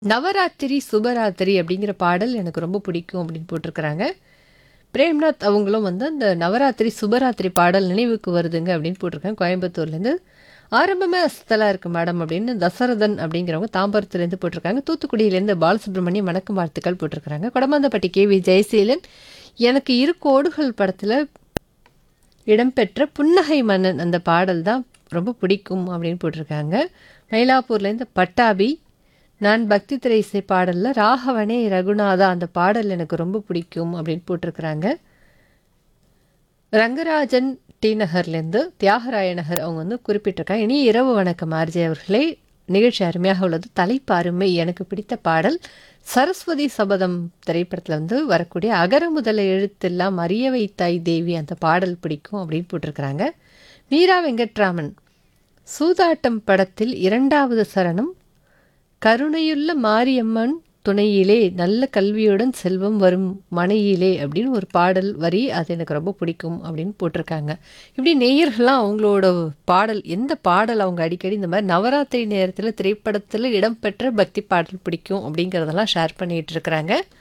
நவராத்திரி சுபராத்திரி அப்படிங்கிற பாடல் எனக்கு ரொம்ப பிடிக்கும் அப்படின்னு போட்டிருக்கிறாங்க பிரேம்நாத் அவங்களும் வந்து அந்த நவராத்திரி சுபராத்திரி பாடல் நினைவுக்கு வருதுங்க அப்படின்னு போட்டிருக்காங்க கோயம்புத்தூர்லேருந்து ஆரம்பமே அஸ்தலாக இருக்குது மேடம் அப்படின்னு தசரதன் அப்படிங்கிறவங்க தாம்பரத்துலேருந்து போட்டிருக்காங்க தூத்துக்குடியிலேருந்து பாலசுப்ரமணியம் வணக்கம் வாழ்த்துக்கள் போட்டிருக்கிறாங்க கொடமாந்தப்பட்டி கே வி ஜெயசீலன் எனக்கு இரு கோடுகள் படத்தில் இடம்பெற்ற புன்னகை மன்னன் அந்த பாடல் தான் ரொம்ப பிடிக்கும் அப்படின்னு போட்டிருக்காங்க மயிலாப்பூர்லேருந்து பட்டாபி நான் பக்தி திரை இசை பாடலில் ராகவனே ரகுநாதா அந்த பாடல் எனக்கு ரொம்ப பிடிக்கும் அப்படின்னு போட்டிருக்கிறாங்க ரங்கராஜன் டி நகர்லேருந்து தியாகராய நகர் அவங்க வந்து குறிப்பிட்டிருக்காங்க இனி இரவு வணக்கம் ஆர்ஜே அவர்களே நிகழ்ச்சி அருமையாக உள்ளது தலைப்பு அருமை எனக்கு பிடித்த பாடல் சரஸ்வதி சபதம் திரைப்படத்தில் வந்து வரக்கூடிய அகர முதல எழுத்தெல்லாம் அறிய வைத்தாய் தேவி அந்த பாடல் பிடிக்கும் அப்படின்னு போட்டிருக்கிறாங்க மீரா வெங்கட்ராமன் சூதாட்டம் படத்தில் இரண்டாவது சரணம் கருணையுள்ள மாரியம்மன் துணையிலே நல்ல கல்வியுடன் செல்வம் வரும் மனையிலே அப்படின்னு ஒரு பாடல் வரி அது எனக்கு ரொம்ப பிடிக்கும் அப்படின்னு போட்டிருக்காங்க இப்படி நேயர்கள்லாம் அவங்களோட பாடல் எந்த பாடல் அவங்க அடிக்கடி இந்த மாதிரி நவராத்திரி நேரத்தில் திரைப்படத்தில் இடம்பெற்ற பக்தி பாடல் பிடிக்கும் அப்படிங்கிறதெல்லாம் ஷேர் பண்ணிகிட்டு இருக்கிறாங்க